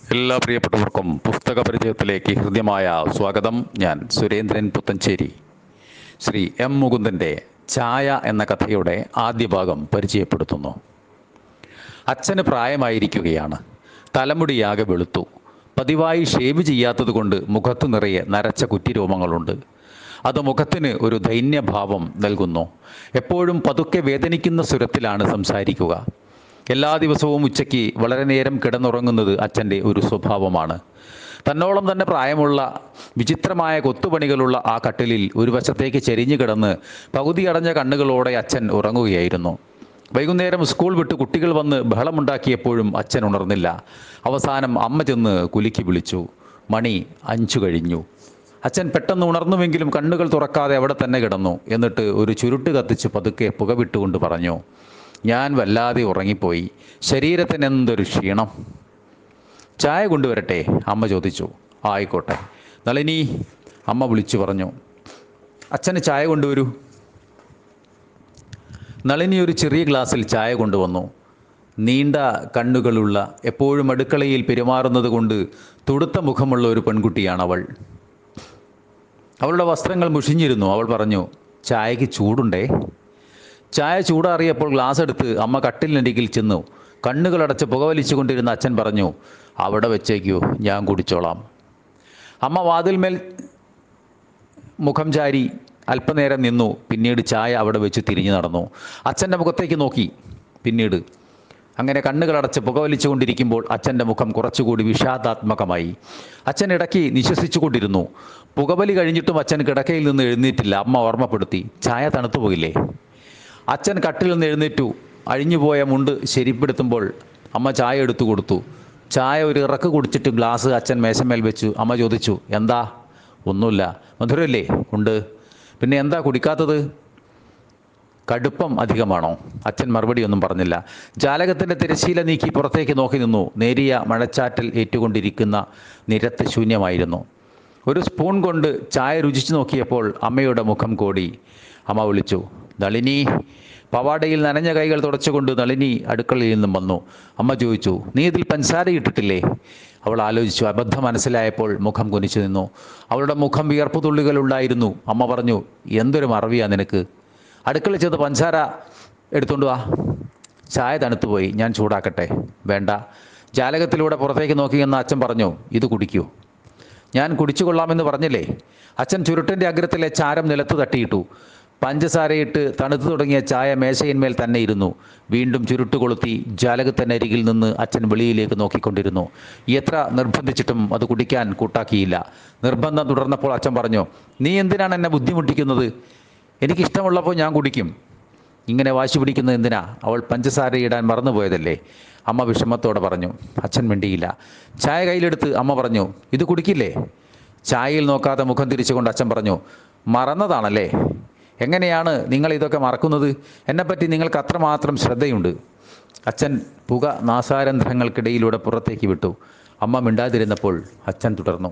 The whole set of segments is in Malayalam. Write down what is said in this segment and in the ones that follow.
എല്ലാ പ്രിയപ്പെട്ടവർക്കും പുസ്തക പരിചയത്തിലേക്ക് ഹൃദ്യമായ സ്വാഗതം ഞാൻ സുരേന്ദ്രൻ പുത്തഞ്ചേരി ശ്രീ എം മുകുന്ദൻ്റെ ഛായ എന്ന കഥയുടെ ആദ്യ ഭാഗം പരിചയപ്പെടുത്തുന്നു അച്ഛന് പ്രായമായിരിക്കുകയാണ് തലമുടിയാകെ വെളുത്തു പതിവായി ഷേവ് ചെയ്യാത്തതുകൊണ്ട് മുഖത്ത് നിറയെ നരച്ച കുറ്റിരോമങ്ങളുണ്ട് അത് മുഖത്തിന് ഒരു ദൈന്യഭാവം നൽകുന്നു എപ്പോഴും പതുക്കെ വേദനിക്കുന്ന സ്വരത്തിലാണ് സംസാരിക്കുക എല്ലാ ദിവസവും ഉച്ചയ്ക്ക് വളരെ നേരം കിടന്നുറങ്ങുന്നത് അച്ഛൻ്റെ ഒരു സ്വഭാവമാണ് തന്നോളം തന്നെ പ്രായമുള്ള വിചിത്രമായ കൊത്തുപണികളുള്ള ആ കട്ടിലിൽ ഒരു വശത്തേക്ക് ചെരിഞ്ഞു കിടന്ന് പകുതി അടഞ്ഞ കണ്ണുകളോടെ അച്ഛൻ ഉറങ്ങുകയായിരുന്നു വൈകുന്നേരം സ്കൂൾ വിട്ട് കുട്ടികൾ വന്ന് ബഹളമുണ്ടാക്കിയപ്പോഴും അച്ഛൻ ഉണർന്നില്ല അവസാനം അമ്മ ചെന്ന് കുലുക്കി വിളിച്ചു മണി അഞ്ചു കഴിഞ്ഞു അച്ഛൻ പെട്ടെന്ന് ഉണർന്നുവെങ്കിലും കണ്ണുകൾ തുറക്കാതെ അവിടെ തന്നെ കിടന്നു എന്നിട്ട് ഒരു ചുരുട്ട് കത്തിച്ച് പതുക്കെ പുക വിട്ടുകൊണ്ട് പറഞ്ഞു ഞാൻ വല്ലാതെ ഉറങ്ങിപ്പോയി ശരീരത്തിന് എന്തൊരു ക്ഷീണം ചായ കൊണ്ടുവരട്ടെ അമ്മ ചോദിച്ചു ആയിക്കോട്ടെ നളിനി അമ്മ വിളിച്ചു പറഞ്ഞു അച്ഛന് ചായ കൊണ്ടുവരൂ നളിനി ഒരു ചെറിയ ഗ്ലാസ്സിൽ ചായ കൊണ്ടുവന്നു നീണ്ട കണ്ണുകളുള്ള എപ്പോഴും അടുക്കളയിൽ പെരുമാറുന്നത് കൊണ്ട് തുടുത്ത മുഖമുള്ള ഒരു പെൺകുട്ടിയാണ് അവൾ അവളുടെ വസ്ത്രങ്ങൾ മുഷിഞ്ഞിരുന്നു അവൾ പറഞ്ഞു ചായക്ക് ചൂടുണ്ടേ ചായ ചൂടാറിയപ്പോൾ ഗ്ലാസ് എടുത്ത് അമ്മ കട്ടിലിനരികിൽ ചെന്നു കണ്ണുകളടച്ച് പുകവലിച്ചുകൊണ്ടിരുന്ന അച്ഛൻ പറഞ്ഞു അവിടെ വെച്ചേക്കൂ ഞാൻ കുടിച്ചോളാം അമ്മ വാതിൽമേൽ മുഖം ചാരി അല്പനേരം നിന്നു പിന്നീട് ചായ അവിടെ വെച്ച് തിരിഞ്ഞു നടന്നു അച്ഛൻ്റെ മുഖത്തേക്ക് നോക്കി പിന്നീട് അങ്ങനെ കണ്ണുകളടച്ച് പുകവലിച്ചുകൊണ്ടിരിക്കുമ്പോൾ അച്ഛൻ്റെ മുഖം കുറച്ചുകൂടി വിഷാദാത്മകമായി അച്ഛൻ ഇടയ്ക്ക് നിശ്വസിച്ചു കൊണ്ടിരുന്നു പുകവലി കഴിഞ്ഞിട്ടും അച്ഛൻ കിടക്കയിൽ നിന്ന് എഴുന്നേറ്റില്ല അമ്മ ഓർമ്മപ്പെടുത്തി ചായ തണുത്തു പോയില്ലേ അച്ഛൻ കട്ടിൽ നിന്ന് എഴുന്നേറ്റു അഴിഞ്ഞുപോയ മുണ്ട് ശരിപ്പെടുത്തുമ്പോൾ അമ്മ ചായ എടുത്തു കൊടുത്തു ചായ ഒരു ഇറക്ക് കുടിച്ചിട്ട് ഗ്ലാസ് അച്ഛൻ മേശമേൽ വെച്ചു അമ്മ ചോദിച്ചു എന്താ ഒന്നുമില്ല മധുരല്ലേ ഉണ്ട് പിന്നെ എന്താ കുടിക്കാത്തത് കടുപ്പം അധികമാണോ അച്ഛൻ മറുപടി ഒന്നും പറഞ്ഞില്ല ജാലകത്തിൻ്റെ തിരശീല നീക്കി പുറത്തേക്ക് നോക്കി നിന്നു നേരിയ മഴച്ചാറ്റൽ ഏറ്റുകൊണ്ടിരിക്കുന്ന നിരത്ത് ശൂന്യമായിരുന്നു ഒരു സ്പൂൺ കൊണ്ട് ചായ രുചിച്ചു നോക്കിയപ്പോൾ അമ്മയുടെ മുഖം കോടി അമ്മ വിളിച്ചു നളിനി പവാടയിൽ നനഞ്ഞ കൈകൾ തുടച്ചുകൊണ്ട് നളിനി അടുക്കളയിൽ നിന്നും വന്നു അമ്മ ചോദിച്ചു നീ ഇതിൽ പഞ്ചസാര ഇട്ടിട്ടില്ലേ അവൾ ആലോചിച്ചു അബദ്ധം മനസ്സിലായപ്പോൾ മുഖം കുനിച്ചു നിന്നു അവളുടെ മുഖം വിയർപ്പ് തുള്ളികളുണ്ടായിരുന്നു അമ്മ പറഞ്ഞു എന്തൊരു മറവിയാ നിനക്ക് അടുക്കളയിൽ ചെന്ന് പഞ്ചസാര എടുത്തുകൊണ്ട് വാ ചായ തണുത്തുപോയി ഞാൻ ചൂടാക്കട്ടെ വേണ്ട ജാലകത്തിലൂടെ പുറത്തേക്ക് നോക്കിയെന്ന് അച്ഛൻ പറഞ്ഞു ഇത് കുടിക്കൂ ഞാൻ കുടിച്ചു കൊള്ളാമെന്ന് പറഞ്ഞില്ലേ അച്ഛൻ ചുരുട്ടിൻ്റെ അഗ്രത്തിലെ ചാരം നിലത്ത് തട്ടിയിട്ടു പഞ്ചസാരയിട്ട് തണുത്തു തുടങ്ങിയ ചായ മേശയിന്മേൽ തന്നെ ഇരുന്നു വീണ്ടും ചുരുട്ട് കൊളുത്തി ജാലകത്തിനരികിൽ നിന്ന് അച്ഛൻ വെളിയിലേക്ക് നോക്കിക്കൊണ്ടിരുന്നു എത്ര നിർബന്ധിച്ചിട്ടും അത് കുടിക്കാൻ കൂട്ടാക്കിയില്ല നിർബന്ധം തുടർന്നപ്പോൾ അച്ഛൻ പറഞ്ഞു നീ എന്തിനാണ് എന്നെ ബുദ്ധിമുട്ടിക്കുന്നത് എനിക്കിഷ്ടമുള്ളപ്പോൾ ഞാൻ കുടിക്കും ഇങ്ങനെ വാശി പിടിക്കുന്നത് എന്തിനാ അവൾ പഞ്ചസാര ഇടാൻ മറന്നുപോയതല്ലേ അമ്മ വിഷമത്തോടെ പറഞ്ഞു അച്ഛൻ മിണ്ടിയില്ല ചായ കയ്യിലെടുത്ത് അമ്മ പറഞ്ഞു ഇത് കുടിക്കില്ലേ ചായയിൽ നോക്കാതെ മുഖം തിരിച്ചുകൊണ്ട് അച്ഛൻ പറഞ്ഞു മറന്നതാണല്ലേ എങ്ങനെയാണ് നിങ്ങൾ ഇതൊക്കെ മറക്കുന്നത് എന്നെപ്പറ്റി നിങ്ങൾക്ക് അത്രമാത്രം ശ്രദ്ധയുണ്ട് അച്ഛൻ പുക നാസാരന്ധ്രങ്ങൾക്കിടയിലൂടെ പുറത്തേക്ക് വിട്ടു അമ്മ മിണ്ടാതിരുന്നപ്പോൾ അച്ഛൻ തുടർന്നു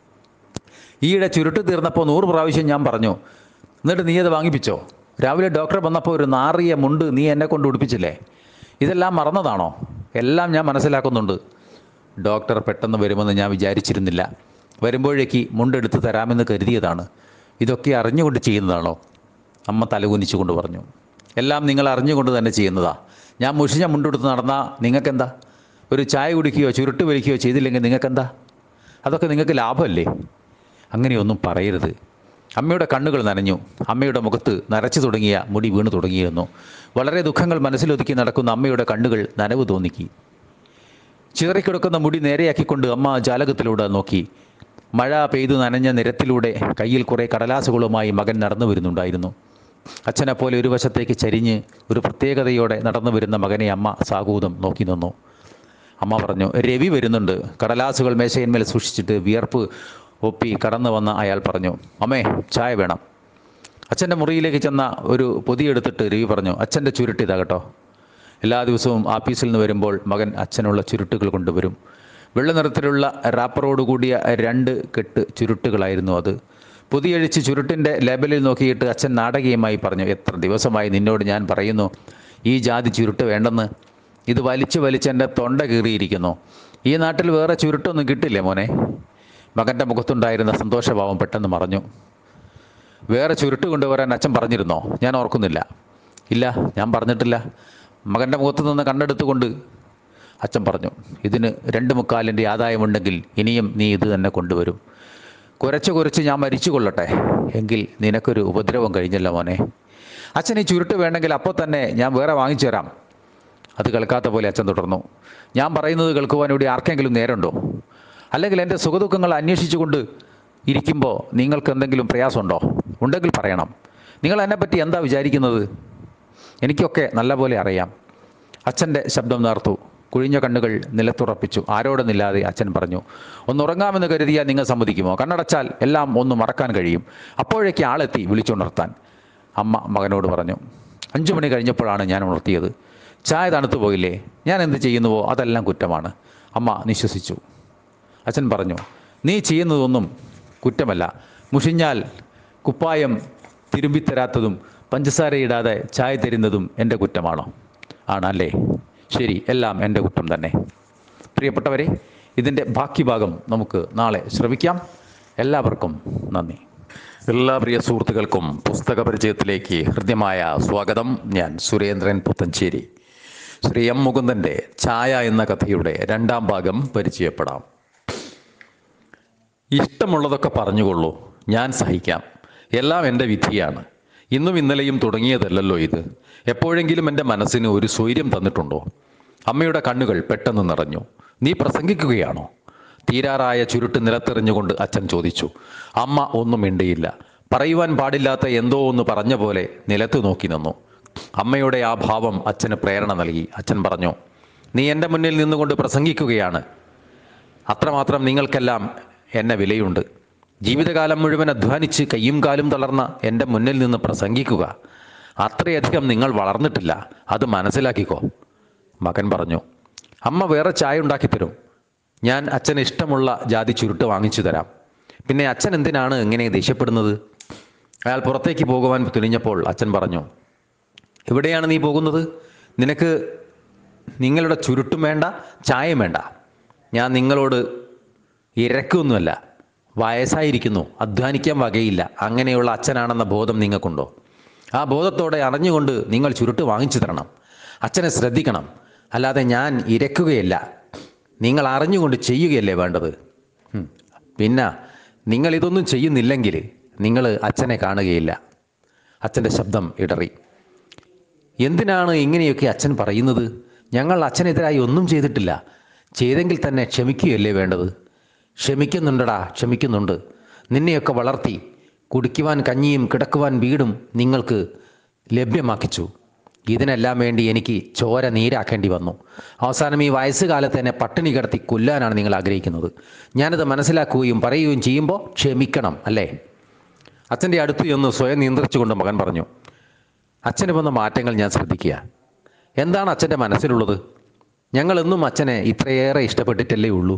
ഈയിടെ ചുരുട്ട് തീർന്നപ്പോൾ നൂറ് പ്രാവശ്യം ഞാൻ പറഞ്ഞു എന്നിട്ട് നീ അത് വാങ്ങിപ്പിച്ചോ രാവിലെ ഡോക്ടർ വന്നപ്പോൾ ഒരു നാറിയ മുണ്ട് നീ എന്നെ കൊണ്ട് ഉടുപ്പിച്ചില്ലേ ഇതെല്ലാം മറന്നതാണോ എല്ലാം ഞാൻ മനസ്സിലാക്കുന്നുണ്ട് ഡോക്ടർ പെട്ടെന്ന് വരുമെന്ന് ഞാൻ വിചാരിച്ചിരുന്നില്ല വരുമ്പോഴേക്ക് മുണ്ടെടുത്ത് തരാമെന്ന് കരുതിയതാണ് ഇതൊക്കെ അറിഞ്ഞുകൊണ്ട് ചെയ്യുന്നതാണോ അമ്മ തലകുനിച്ചുകൊണ്ട് പറഞ്ഞു എല്ലാം നിങ്ങൾ അറിഞ്ഞുകൊണ്ട് തന്നെ ചെയ്യുന്നതാ ഞാൻ മുഷിഞ്ഞ മുണ്ടെടുത്ത് നടന്നാൽ നിങ്ങൾക്കെന്താ ഒരു ചായ കുടിക്കുകയോ ചുരുട്ട് വലിക്കുകയോ ചെയ്തില്ലെങ്കിൽ നിങ്ങൾക്കെന്താ അതൊക്കെ നിങ്ങൾക്ക് ലാഭമല്ലേ അങ്ങനെയൊന്നും പറയരുത് അമ്മയുടെ കണ്ണുകൾ നനഞ്ഞു അമ്മയുടെ മുഖത്ത് നരച്ചു തുടങ്ങിയ മുടി വീണു തുടങ്ങിയിരുന്നു വളരെ ദുഃഖങ്ങൾ മനസ്സിലൊതുക്കി നടക്കുന്ന അമ്മയുടെ കണ്ണുകൾ നനവ് തോന്നിക്കി ചിതറിക്കിടക്കുന്ന മുടി നേരെയാക്കിക്കൊണ്ട് അമ്മ ജാലകത്തിലൂടെ നോക്കി മഴ പെയ്തു നനഞ്ഞ നിരത്തിലൂടെ കയ്യിൽ കുറേ കടലാസുകളുമായി മകൻ നടന്നു വരുന്നുണ്ടായിരുന്നു അച്ഛനെ പോലെ ഒരു വശത്തേക്ക് ചരിഞ്ഞ് ഒരു പ്രത്യേകതയോടെ നടന്നു വരുന്ന മകനെ അമ്മ സാഗൂതം നോക്കി നിന്നു അമ്മ പറഞ്ഞു രവി വരുന്നുണ്ട് കടലാസുകൾ മേശയിന്മേൽ സൂക്ഷിച്ചിട്ട് വിയർപ്പ് ഒപ്പി കടന്നു വന്ന അയാൾ പറഞ്ഞു അമ്മേ ചായ വേണം അച്ഛൻ്റെ മുറിയിലേക്ക് ചെന്ന ഒരു പൊതിയെടുത്തിട്ട് രവി പറഞ്ഞു അച്ഛൻ്റെ ചുരുട്ടിതാ കേട്ടോ എല്ലാ ദിവസവും ആഫീസിൽ നിന്ന് വരുമ്പോൾ മകൻ അച്ഛനുള്ള ചുരുട്ടുകൾ കൊണ്ടുവരും വെള്ള നിറത്തിലുള്ള റാപ്പറോട് കൂടിയ രണ്ട് കെട്ട് ചുരുട്ടുകളായിരുന്നു അത് പൊതിയഴിച്ച് ചുരുട്ടിൻ്റെ ലേബലിൽ നോക്കിയിട്ട് അച്ഛൻ നാടകീയമായി പറഞ്ഞു എത്ര ദിവസമായി നിന്നോട് ഞാൻ പറയുന്നു ഈ ജാതി ചുരുട്ട് വേണ്ടെന്ന് ഇത് വലിച്ച് വലിച്ച് എൻ്റെ തൊണ്ട കീറിയിരിക്കുന്നു ഈ നാട്ടിൽ വേറെ ചുരുട്ടൊന്നും കിട്ടില്ലേ മോനെ മകൻ്റെ മുഖത്തുണ്ടായിരുന്ന സന്തോഷഭാവം പെട്ടെന്ന് മറഞ്ഞു വേറെ ചുരുട്ട് കൊണ്ടുവരാൻ അച്ഛൻ പറഞ്ഞിരുന്നോ ഞാൻ ഓർക്കുന്നില്ല ഇല്ല ഞാൻ പറഞ്ഞിട്ടില്ല മകൻ്റെ മുഖത്ത് നിന്ന് കണ്ണെടുത്തുകൊണ്ട് അച്ഛൻ പറഞ്ഞു ഇതിന് രണ്ട് മുക്കാലിൻ്റെ ആദായമുണ്ടെങ്കിൽ ഇനിയും നീ ഇത് തന്നെ കൊണ്ടുവരും കുരച്ച് കുരച്ച് ഞാൻ മരിച്ചു കൊള്ളട്ടെ എങ്കിൽ നിനക്കൊരു ഉപദ്രവം കഴിഞ്ഞല്ലോ മോനെ അച്ഛൻ ഈ ചുരുട്ട് വേണമെങ്കിൽ അപ്പോൾ തന്നെ ഞാൻ വേറെ വാങ്ങിച്ചു തരാം അത് കേൾക്കാത്ത പോലെ അച്ഛൻ തുടർന്നു ഞാൻ പറയുന്നത് കേൾക്കുവാൻ ഇവിടെ ആർക്കെങ്കിലും നേരമുണ്ടോ അല്ലെങ്കിൽ എൻ്റെ സുഖദുഃഖങ്ങൾ അന്വേഷിച്ചുകൊണ്ട് ഇരിക്കുമ്പോൾ നിങ്ങൾക്ക് എന്തെങ്കിലും പ്രയാസമുണ്ടോ ഉണ്ടെങ്കിൽ പറയണം നിങ്ങൾ എന്നെപ്പറ്റി എന്താ വിചാരിക്കുന്നത് എനിക്കൊക്കെ നല്ല പോലെ അറിയാം അച്ഛൻ്റെ ശബ്ദം നേർത്തു കുഴിഞ്ഞ കണ്ണുകൾ നിലത്തുറപ്പിച്ചു ആരോടെന്നില്ലാതെ അച്ഛൻ പറഞ്ഞു ഒന്നുറങ്ങാമെന്ന് കരുതിയാൽ നിങ്ങൾ സമ്മതിക്കുമോ കണ്ണടച്ചാൽ എല്ലാം ഒന്ന് മറക്കാൻ കഴിയും അപ്പോഴേക്ക് ആളെത്തി വിളിച്ചുണർത്താൻ അമ്മ മകനോട് പറഞ്ഞു അഞ്ചു മണി കഴിഞ്ഞപ്പോഴാണ് ഞാൻ ഉണർത്തിയത് ചായ തണുത്തു പോയില്ലേ ഞാൻ എന്ത് ചെയ്യുന്നുവോ അതെല്ലാം കുറ്റമാണ് അമ്മ നിശ്വസിച്ചു അച്ഛൻ പറഞ്ഞു നീ ചെയ്യുന്നതൊന്നും കുറ്റമല്ല മുഷിഞ്ഞാൽ കുപ്പായം തിരുമ്പിത്തരാത്തതും പഞ്ചസാരയിടാതെ ചായ തരുന്നതും എൻ്റെ കുറ്റമാണോ ആണല്ലേ ശരി എല്ലാം എൻ്റെ കുറ്റം തന്നെ പ്രിയപ്പെട്ടവരെ ഇതിൻ്റെ ബാക്കി ഭാഗം നമുക്ക് നാളെ ശ്രമിക്കാം എല്ലാവർക്കും നന്ദി എല്ലാ പ്രിയ സുഹൃത്തുക്കൾക്കും പുസ്തക പരിചയത്തിലേക്ക് ഹൃദ്യമായ സ്വാഗതം ഞാൻ സുരേന്ദ്രൻ പുത്തഞ്ചേരി ശ്രീ എം മുകുന്ദൻ്റെ ഛായ എന്ന കഥയുടെ രണ്ടാം ഭാഗം പരിചയപ്പെടാം ഇഷ്ടമുള്ളതൊക്കെ പറഞ്ഞുകൊള്ളൂ ഞാൻ സഹിക്കാം എല്ലാം എൻ്റെ വിധിയാണ് ഇന്നും ഇന്നലെയും തുടങ്ങിയതല്ലല്ലോ ഇത് എപ്പോഴെങ്കിലും എൻ്റെ മനസ്സിന് ഒരു സ്വൈര്യം തന്നിട്ടുണ്ടോ അമ്മയുടെ കണ്ണുകൾ പെട്ടെന്ന് നിറഞ്ഞു നീ പ്രസംഗിക്കുകയാണോ തീരാറായ ചുരുട്ട് നിലത്തെറിഞ്ഞുകൊണ്ട് അച്ഛൻ ചോദിച്ചു അമ്മ ഒന്നും മിണ്ടിയില്ല പറയുവാൻ പാടില്ലാത്ത എന്തോ ഒന്ന് പറഞ്ഞ പോലെ നിലത്ത് നോക്കി നിന്നു അമ്മയുടെ ആ ഭാവം അച്ഛന് പ്രേരണ നൽകി അച്ഛൻ പറഞ്ഞു നീ എൻ്റെ മുന്നിൽ നിന്നുകൊണ്ട് പ്രസംഗിക്കുകയാണ് അത്രമാത്രം നിങ്ങൾക്കെല്ലാം എന്നെ വിലയുണ്ട് ജീവിതകാലം മുഴുവൻ അധ്വാനിച്ച് കയ്യും കാലും തളർന്ന എൻ്റെ മുന്നിൽ നിന്ന് പ്രസംഗിക്കുക അത്രയധികം നിങ്ങൾ വളർന്നിട്ടില്ല അത് മനസ്സിലാക്കിക്കോ മകൻ പറഞ്ഞു അമ്മ വേറെ ചായ ഉണ്ടാക്കി തരും ഞാൻ അച്ഛന് ഇഷ്ടമുള്ള ജാതി ചുരുട്ട് വാങ്ങിച്ചു തരാം പിന്നെ അച്ഛൻ എന്തിനാണ് ഇങ്ങനെ ദേഷ്യപ്പെടുന്നത് അയാൾ പുറത്തേക്ക് പോകുവാൻ തുനിഞ്ഞപ്പോൾ അച്ഛൻ പറഞ്ഞു എവിടെയാണ് നീ പോകുന്നത് നിനക്ക് നിങ്ങളുടെ ചുരുട്ടും വേണ്ട ചായയും വേണ്ട ഞാൻ നിങ്ങളോട് ഇരക്കൊന്നുമല്ല വയസ്സായിരിക്കുന്നു അധ്വാനിക്കാൻ വകയില്ല അങ്ങനെയുള്ള അച്ഛനാണെന്ന ബോധം നിങ്ങൾക്കുണ്ടോ ആ ബോധത്തോടെ അറിഞ്ഞുകൊണ്ട് നിങ്ങൾ ചുരുട്ട് വാങ്ങിച്ചു തരണം അച്ഛനെ ശ്രദ്ധിക്കണം അല്ലാതെ ഞാൻ ഇരക്കുകയല്ല നിങ്ങൾ അറിഞ്ഞുകൊണ്ട് ചെയ്യുകയല്ലേ വേണ്ടത് ഉം. പിന്നെ നിങ്ങൾ ഇതൊന്നും ചെയ്യുന്നില്ലെങ്കിൽ നിങ്ങൾ അച്ഛനെ കാണുകയില്ല അച്ഛൻ്റെ ശബ്ദം ഇടറി എന്തിനാണ് ഇങ്ങനെയൊക്കെ അച്ഛൻ പറയുന്നത് ഞങ്ങൾ അച്ഛനെതിരായി ഒന്നും ചെയ്തിട്ടില്ല ചെയ്തെങ്കിൽ തന്നെ ക്ഷമിക്കുകയല്ലേ വേണ്ടത് ക്ഷമിക്കുന്നുണ്ടടാ ക്ഷമിക്കുന്നുണ്ട് നിന്നെയൊക്കെ വളർത്തി കുടിക്കുവാൻ കഞ്ഞിയും കിടക്കുവാൻ വീടും നിങ്ങൾക്ക് ലഭ്യമാക്കിച്ചു ഇതിനെല്ലാം വേണ്ടി എനിക്ക് ചോര നീരാക്കേണ്ടി വന്നു അവസാനം ഈ വയസ്സുകാലത്ത് എന്നെ പട്ടിണി കിടത്തി കൊല്ലാനാണ് നിങ്ങൾ ആഗ്രഹിക്കുന്നത് ഞാനത് മനസ്സിലാക്കുകയും പറയുകയും ചെയ്യുമ്പോൾ ക്ഷമിക്കണം അല്ലേ അച്ഛൻ്റെ അടുത്ത് ചെന്ന് സ്വയം നിയന്ത്രിച്ചുകൊണ്ട് മകൻ പറഞ്ഞു അച്ഛന് വന്ന മാറ്റങ്ങൾ ഞാൻ ശ്രദ്ധിക്കുക എന്താണ് അച്ഛൻ്റെ മനസ്സിലുള്ളത് ഞങ്ങളെന്നും അച്ഛനെ ഇത്രയേറെ ഇഷ്ടപ്പെട്ടിട്ടല്ലേ ഉള്ളൂ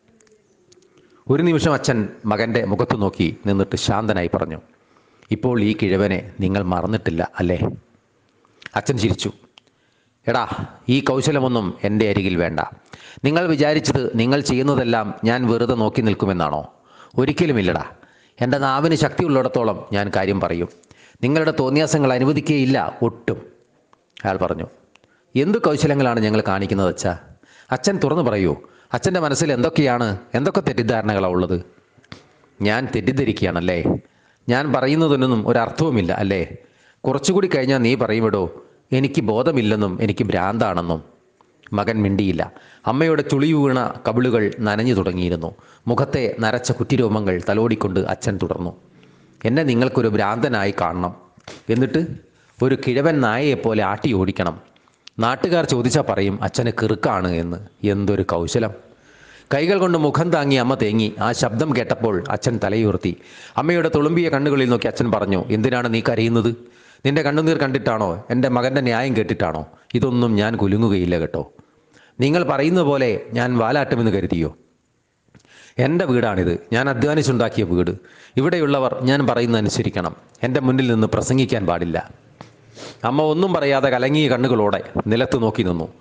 ഒരു നിമിഷം അച്ഛൻ മകൻ്റെ മുഖത്ത് നോക്കി നിന്നിട്ട് ശാന്തനായി പറഞ്ഞു ഇപ്പോൾ ഈ കിഴവനെ നിങ്ങൾ മറന്നിട്ടില്ല അല്ലേ അച്ഛൻ ചിരിച്ചു എടാ ഈ കൗശലമൊന്നും എൻ്റെ അരികിൽ വേണ്ട നിങ്ങൾ വിചാരിച്ചത് നിങ്ങൾ ചെയ്യുന്നതെല്ലാം ഞാൻ വെറുതെ നോക്കി നിൽക്കുമെന്നാണോ ഒരിക്കലുമില്ലടാ എൻ്റെ നാവിന് ശക്തിയുള്ളിടത്തോളം ഞാൻ കാര്യം പറയും നിങ്ങളുടെ തോന്നിയാസങ്ങൾ അനുവദിക്കുകയില്ല ഒട്ടും അയാൾ പറഞ്ഞു എന്തു കൗശലങ്ങളാണ് ഞങ്ങൾ കാണിക്കുന്നത് അച്ഛാ അച്ഛൻ തുറന്നു പറയൂ അച്ഛൻ്റെ മനസ്സിൽ എന്തൊക്കെയാണ് എന്തൊക്കെ തെറ്റിദ്ധാരണകളാണ് ഉള്ളത് ഞാൻ തെറ്റിദ്ധരിക്കുകയാണല്ലേ ഞാൻ പറയുന്നതിനൊന്നും ഒരർത്ഥവുമില്ല അല്ലേ കുറച്ചുകൂടി കഴിഞ്ഞാൽ നീ പറയുമിടോ എനിക്ക് ബോധമില്ലെന്നും എനിക്ക് ഭ്രാന്താണെന്നും മകൻ മിണ്ടിയില്ല അമ്മയുടെ ചുളി വീണ കവിളുകൾ നനഞ്ഞു തുടങ്ങിയിരുന്നു മുഖത്തെ നരച്ച കുറ്റിരോമങ്ങൾ തലോടിക്കൊണ്ട് അച്ഛൻ തുടർന്നു എന്നെ നിങ്ങൾക്കൊരു ഭ്രാന്തനായി കാണണം എന്നിട്ട് ഒരു കിഴവൻ നായയെപ്പോലെ ആട്ടി ഓടിക്കണം നാട്ടുകാർ ചോദിച്ചാൽ പറയും അച്ഛന് കിറുക്കാണ് എന്ന് എന്തൊരു കൗശലം കൈകൾ കൊണ്ട് മുഖം താങ്ങി അമ്മ തേങ്ങി ആ ശബ്ദം കേട്ടപ്പോൾ അച്ഛൻ തലയുയർത്തി അമ്മയുടെ തുളുമ്പിയ കണ്ണുകളിൽ നോക്കി അച്ഛൻ പറഞ്ഞു എന്തിനാണ് നീ കരയുന്നത് നിന്റെ കണ്ണുനീർ കണ്ടിട്ടാണോ എൻ്റെ മകൻ്റെ ന്യായം കേട്ടിട്ടാണോ ഇതൊന്നും ഞാൻ കുലുങ്ങുകയില്ല കേട്ടോ നിങ്ങൾ പറയുന്ന പോലെ ഞാൻ വാലാട്ടുമെന്ന് കരുതിയോ എൻ്റെ വീടാണിത് ഞാൻ അധ്വാനിച്ചുണ്ടാക്കിയ വീട് ഇവിടെയുള്ളവർ ഞാൻ പറയുന്നത് അനുസരിക്കണം എൻ്റെ മുന്നിൽ നിന്ന് പ്രസംഗിക്കാൻ പാടില്ല അമ്മ ഒന്നും പറയാതെ കലങ്ങിയ കണ്ണുകളോടെ നിലത്ത് നോക്കി നിന്നു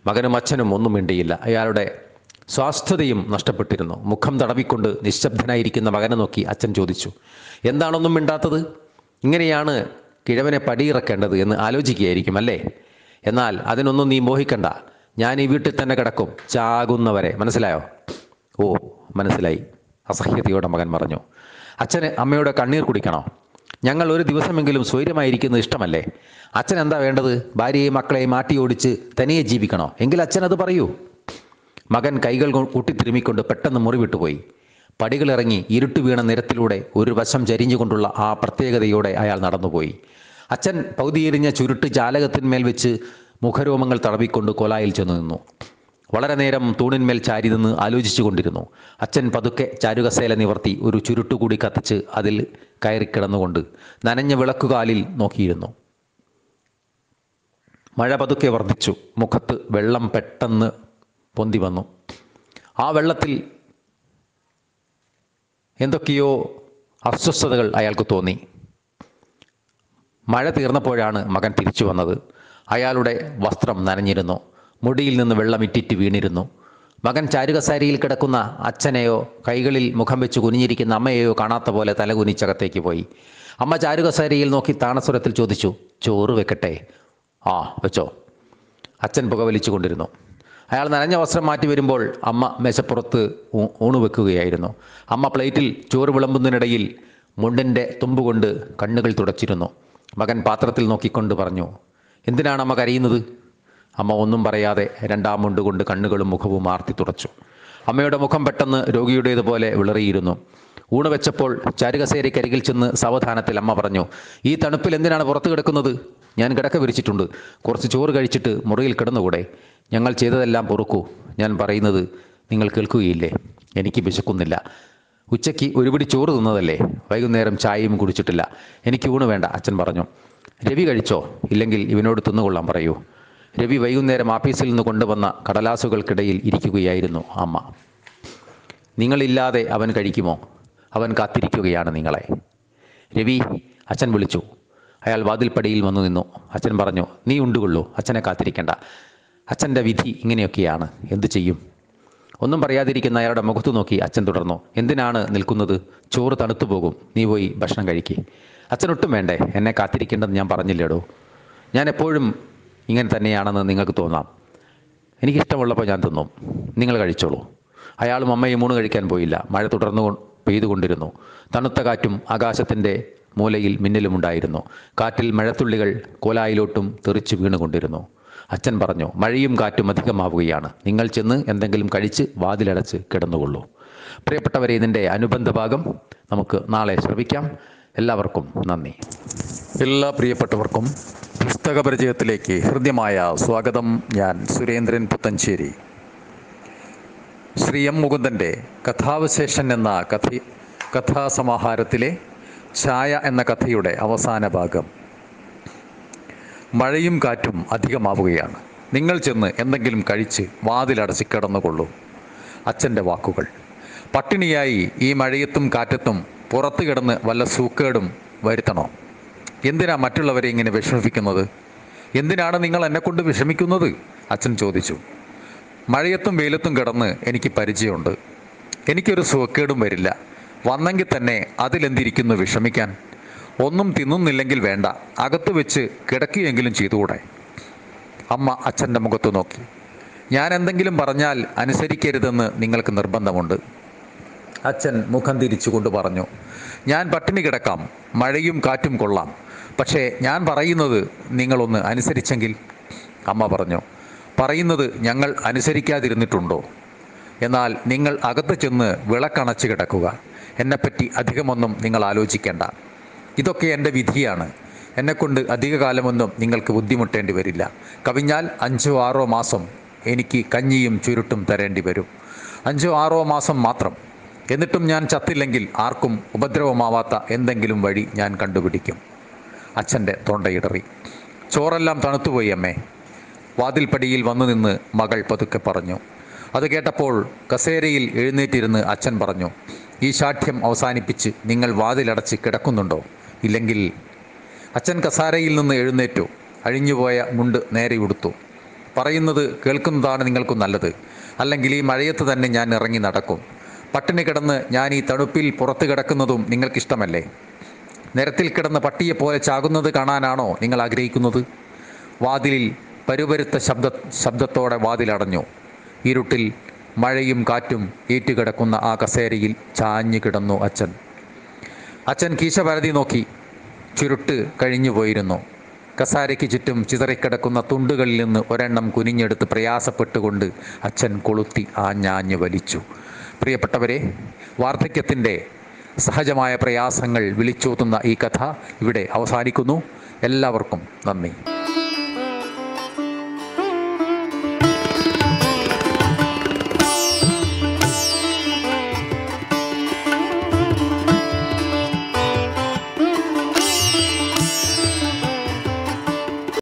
മകനും അച്ഛനും ഒന്നും മിണ്ടിയില്ല അയാളുടെ സ്വാസ്ഥ്യതയും നഷ്ടപ്പെട്ടിരുന്നു മുഖം തടവിക്കൊണ്ട് നിശബ്ദനായിരിക്കുന്ന മകനെ നോക്കി അച്ഛൻ ചോദിച്ചു എന്താണൊന്നും മിണ്ടാത്തത് ഇങ്ങനെയാണ് കിഴവനെ പടിയിറക്കേണ്ടത് എന്ന് ആലോചിക്കുകയായിരിക്കും അല്ലേ എന്നാൽ അതിനൊന്നും നീ മോഹിക്കണ്ട ഞാൻ ഈ വീട്ടിൽ തന്നെ കിടക്കും ചാകുന്നവരെ മനസ്സിലായോ ഓ മനസ്സിലായി അസഹ്യതയോടെ മകൻ പറഞ്ഞു അച്ഛന് അമ്മയുടെ കണ്ണീർ കുടിക്കണോ ഞങ്ങൾ ഒരു ദിവസമെങ്കിലും സ്വൈര്യമായിരിക്കുന്നത് ഇഷ്ടമല്ലേ അച്ഛൻ എന്താ വേണ്ടത് ഭാര്യയെയും മക്കളെയും മാറ്റി ഓടിച്ച് തനിയെ ജീവിക്കണോ എങ്കിൽ അച്ഛൻ അത് പറയൂ മകൻ കൈകൾ കൊ- കൂട്ടിത്തിരുമിക്കൊണ്ട് പെട്ടെന്ന് മുറിവിട്ടുപോയി പടികളിറങ്ങി ഇരുട്ട് വീണ നിരത്തിലൂടെ ഒരു വശം ചരിഞ്ഞുകൊണ്ടുള്ള ആ പ്രത്യേകതയോടെ അയാൾ നടന്നുപോയി അച്ഛൻ പൗതിയെരിഞ്ഞ ചുരുട്ട് ജാലകത്തിന്മേൽ വെച്ച് മുഖരോമങ്ങൾ തടവിക്കൊണ്ട് കൊലായിൽ ചെന്നു നിന്നു വളരെ നേരം തൂണിന്മേൽ ചാരി നിന്ന് ആലോചിച്ചു കൊണ്ടിരുന്നു അച്ഛൻ പതുക്കെ ചാരുകസേല നിവർത്തി ഒരു ചുരുട്ടുകൂടി കത്തിച്ച് അതിൽ കയറിക്കിടന്നുകൊണ്ട് നനഞ്ഞ വിളക്കുകാലിൽ നോക്കിയിരുന്നു മഴ പതുക്കെ വർദ്ധിച്ചു മുഖത്ത് വെള്ളം പെട്ടെന്ന് പൊന്തി വന്നു ആ വെള്ളത്തിൽ എന്തൊക്കെയോ അസ്വസ്ഥതകൾ അയാൾക്ക് തോന്നി മഴ തീർന്നപ്പോഴാണ് മകൻ തിരിച്ചു വന്നത് അയാളുടെ വസ്ത്രം നനഞ്ഞിരുന്നു മുടിയിൽ നിന്ന് വെള്ളം ഇറ്റിറ്റ് വീണിരുന്നു മകൻ ചാരുകസാരിയിൽ കിടക്കുന്ന അച്ഛനെയോ കൈകളിൽ മുഖം വെച്ച് കുനിഞ്ഞിരിക്കുന്ന അമ്മയെയോ കാണാത്ത പോലെ തലകുനിച്ചകത്തേക്ക് പോയി അമ്മ ചാരുകസാരിയിൽ നോക്കി താണസ്വരത്തിൽ ചോദിച്ചു ചോറ് വെക്കട്ടെ ആ വെച്ചോ അച്ഛൻ പുകവലിച്ചു കൊണ്ടിരുന്നു അയാൾ നനഞ്ഞ വസ്ത്രം മാറ്റി വരുമ്പോൾ അമ്മ മേശപ്പുറത്ത് ഊ- ഊണ് വെക്കുകയായിരുന്നു അമ്മ പ്ലേറ്റിൽ ചോറ് വിളമ്പുന്നതിനിടയിൽ മുണ്ടിൻ്റെ തുമ്പുകൊണ്ട് കണ്ണുകൾ തുടച്ചിരുന്നു മകൻ പാത്രത്തിൽ നോക്കിക്കൊണ്ട് പറഞ്ഞു എന്തിനാണ് അമ്മ കരയുന്നത് അമ്മ ഒന്നും പറയാതെ രണ്ടാം മുണ്ട് കൊണ്ട് കണ്ണുകളും മുഖവും ആർത്തി തുടച്ചു അമ്മയുടെ മുഖം പെട്ടെന്ന് രോഗിയുടേതുപോലെ വിളറിയിരുന്നു ഊണ് വെച്ചപ്പോൾ ചാരുകസേരക്കരികിൽ ചെന്ന് സാവധാനത്തിൽ അമ്മ പറഞ്ഞു ഈ തണുപ്പിൽ എന്തിനാണ് പുറത്ത് കിടക്കുന്നത് ഞാൻ കിടക്ക വിരിച്ചിട്ടുണ്ട് കുറച്ച് ചോറ് കഴിച്ചിട്ട് മുറിയിൽ കിടന്നുകൂടെ ഞങ്ങൾ ചെയ്തതെല്ലാം പൊറുക്കൂ ഞാൻ പറയുന്നത് നിങ്ങൾ കേൾക്കുകയില്ലേ എനിക്ക് വിശക്കുന്നില്ല ഉച്ചയ്ക്ക് ഒരുപിടി ചോറ് തിന്നതല്ലേ വൈകുന്നേരം ചായയും കുടിച്ചിട്ടില്ല എനിക്ക് ഊണ് വേണ്ട അച്ഛൻ പറഞ്ഞു രവി കഴിച്ചോ ഇല്ലെങ്കിൽ ഇവനോട് തിന്നുകൊള്ളാൻ പറയൂ രവി വൈകുന്നേരം ആഫീസിൽ നിന്ന് കൊണ്ടുവന്ന കടലാസുകൾക്കിടയിൽ ഇരിക്കുകയായിരുന്നു അമ്മ നിങ്ങളില്ലാതെ അവൻ കഴിക്കുമോ അവൻ കാത്തിരിക്കുകയാണ് നിങ്ങളെ രവി അച്ഛൻ വിളിച്ചു അയാൾ വാതിൽപ്പടിയിൽ വന്നു നിന്നു അച്ഛൻ പറഞ്ഞു നീ ഉണ്ടുകൊള്ളൂ അച്ഛനെ കാത്തിരിക്കണ്ട അച്ഛൻ്റെ വിധി ഇങ്ങനെയൊക്കെയാണ് എന്തു ചെയ്യും ഒന്നും പറയാതിരിക്കുന്ന അയാളുടെ മുഖത്ത് നോക്കി അച്ഛൻ തുടർന്നു എന്തിനാണ് നിൽക്കുന്നത് ചോറ് തണുത്തു പോകും നീ പോയി ഭക്ഷണം കഴിക്കേ അച്ഛനൊട്ടും വേണ്ടേ എന്നെ കാത്തിരിക്കേണ്ടെന്ന് ഞാൻ പറഞ്ഞില്ലേടോ ഞാൻ എപ്പോഴും ഇങ്ങനെ തന്നെയാണെന്ന് നിങ്ങൾക്ക് തോന്നാം എനിക്കിഷ്ടമുള്ളപ്പോൾ ഞാൻ തിന്നും നിങ്ങൾ കഴിച്ചോളൂ അയാളും അമ്മയും ഊണ് കഴിക്കാൻ പോയില്ല മഴ തുടർന്നു കൊ- പെയ്തുകൊണ്ടിരുന്നു തണുത്ത കാറ്റും ആകാശത്തിൻ്റെ മൂലയിൽ മിന്നലുമുണ്ടായിരുന്നു കാറ്റിൽ മഴത്തുള്ളികൾ കോലായിലോട്ടും തെറിച്ചു വീണുകൊണ്ടിരുന്നു അച്ഛൻ പറഞ്ഞു മഴയും കാറ്റും അധികമാവുകയാണ് നിങ്ങൾ ചെന്ന് എന്തെങ്കിലും കഴിച്ച് വാതിലടച്ച് കിടന്നുകൊള്ളൂ പ്രിയപ്പെട്ടവരെ ഇതിൻ്റെ അനുബന്ധ ഭാഗം നമുക്ക് നാളെ ശ്രമിക്കാം എല്ലാവർക്കും നന്ദി എല്ലാ പ്രിയപ്പെട്ടവർക്കും പുസ്തക പരിചയത്തിലേക്ക് ഹൃദ്യമായ സ്വാഗതം ഞാൻ സുരേന്ദ്രൻ പുത്തഞ്ചേരി ശ്രീ എം മുകുന്ദൻ്റെ കഥാവിശേഷൻ എന്ന കഥ കഥാസമാഹാരത്തിലെ ഛായ എന്ന കഥയുടെ അവസാന ഭാഗം മഴയും കാറ്റും അധികമാവുകയാണ് നിങ്ങൾ ചെന്ന് എന്തെങ്കിലും കഴിച്ച് വാതിലടച്ച് കിടന്നുകൊള്ളൂ അച്ഛൻ്റെ വാക്കുകൾ പട്ടിണിയായി ഈ മഴയത്തും കാറ്റത്തും പുറത്തു കിടന്ന് വല്ല സൂക്കേടും വരുത്തണോ എന്തിനാ മറ്റുള്ളവരെ ഇങ്ങനെ വിഷമിപ്പിക്കുന്നത് എന്തിനാണ് നിങ്ങൾ എന്നെക്കൊണ്ട് വിഷമിക്കുന്നത് അച്ഛൻ ചോദിച്ചു മഴയത്തും വെയിലത്തും കിടന്ന് എനിക്ക് പരിചയമുണ്ട് എനിക്കൊരു സുഖക്കേടും വരില്ല വന്നെങ്കിൽ തന്നെ അതിലെന്തിരിക്കുന്നു വിഷമിക്കാൻ ഒന്നും തിന്നുന്നില്ലെങ്കിൽ വേണ്ട അകത്ത് വെച്ച് കിടക്കുകയെങ്കിലും ചെയ്തുകൂടെ അമ്മ അച്ഛൻ്റെ മുഖത്ത് നോക്കി ഞാൻ എന്തെങ്കിലും പറഞ്ഞാൽ അനുസരിക്കരുതെന്ന് നിങ്ങൾക്ക് നിർബന്ധമുണ്ട് അച്ഛൻ മുഖം തിരിച്ചുകൊണ്ട് പറഞ്ഞു ഞാൻ പട്ടിണി കിടക്കാം മഴയും കാറ്റും കൊള്ളാം പക്ഷേ ഞാൻ പറയുന്നത് നിങ്ങളൊന്ന് അനുസരിച്ചെങ്കിൽ അമ്മ പറഞ്ഞു പറയുന്നത് ഞങ്ങൾ അനുസരിക്കാതിരുന്നിട്ടുണ്ടോ എന്നാൽ നിങ്ങൾ അകത്ത് ചെന്ന് വിളക്കണച്ച് കിടക്കുക എന്നെപ്പറ്റി അധികമൊന്നും നിങ്ങൾ ആലോചിക്കേണ്ട ഇതൊക്കെ എൻ്റെ വിധിയാണ് എന്നെക്കൊണ്ട് അധികകാലമൊന്നും നിങ്ങൾക്ക് ബുദ്ധിമുട്ടേണ്ടി വരില്ല കവിഞ്ഞാൽ അഞ്ചോ ആറോ മാസം എനിക്ക് കഞ്ഞിയും ചുരുട്ടും തരേണ്ടി വരും അഞ്ചോ ആറോ മാസം മാത്രം എന്നിട്ടും ഞാൻ ചത്തില്ലെങ്കിൽ ആർക്കും ഉപദ്രവമാവാത്ത എന്തെങ്കിലും വഴി ഞാൻ കണ്ടുപിടിക്കും അച്ഛൻ്റെ തൊണ്ടയിടറി ചോറെല്ലാം തണുത്തുപോയി അമ്മേ വാതിൽപ്പടിയിൽ വന്നു നിന്ന് മകൾ പതുക്കെ പറഞ്ഞു അത് കേട്ടപ്പോൾ കസേരയിൽ എഴുന്നേറ്റിരുന്ന് അച്ഛൻ പറഞ്ഞു ഈ ശാഠ്യം അവസാനിപ്പിച്ച് നിങ്ങൾ വാതിലടച്ച് കിടക്കുന്നുണ്ടോ ഇല്ലെങ്കിൽ അച്ഛൻ കസാരയിൽ നിന്ന് എഴുന്നേറ്റു അഴിഞ്ഞുപോയ മുണ്ട് നേരെ ഉടുത്തു പറയുന്നത് കേൾക്കുന്നതാണ് നിങ്ങൾക്കും നല്ലത് അല്ലെങ്കിൽ ഈ മഴയത്ത് തന്നെ ഞാൻ ഇറങ്ങി നടക്കും പട്ടിണി കിടന്ന് ഞാൻ ഈ തണുപ്പിൽ പുറത്ത് കിടക്കുന്നതും നിങ്ങൾക്കിഷ്ടമല്ലേ നിരത്തിൽ കിടന്ന് പട്ടിയെപ്പോലെ ചാകുന്നത് കാണാനാണോ നിങ്ങൾ ആഗ്രഹിക്കുന്നത് വാതിലിൽ പരുപരുത്ത ശബ്ദ ശബ്ദത്തോടെ വാതിലടഞ്ഞു ഇരുട്ടിൽ മഴയും കാറ്റും ഏറ്റുകിടക്കുന്ന ആ കസേരയിൽ ചാഞ്ഞു കിടന്നു അച്ഛൻ അച്ഛൻ കീശ പരതി നോക്കി ചുരുട്ട് കഴിഞ്ഞു പോയിരുന്നു കസാരയ്ക്ക് ചുറ്റും ചിതറിക്കിടക്കുന്ന തുണ്ടുകളിൽ നിന്ന് ഒരെണ്ണം കുനിഞ്ഞെടുത്ത് പ്രയാസപ്പെട്ടുകൊണ്ട് അച്ഛൻ കൊളുത്തി ആഞ്ഞാഞ്ഞ് വലിച്ചു പ്രിയപ്പെട്ടവരെ വാർദ്ധക്യത്തിൻ്റെ സഹജമായ പ്രയാസങ്ങൾ വിളിച്ചോതുന്ന ഈ കഥ ഇവിടെ അവസാനിക്കുന്നു എല്ലാവർക്കും നന്ദി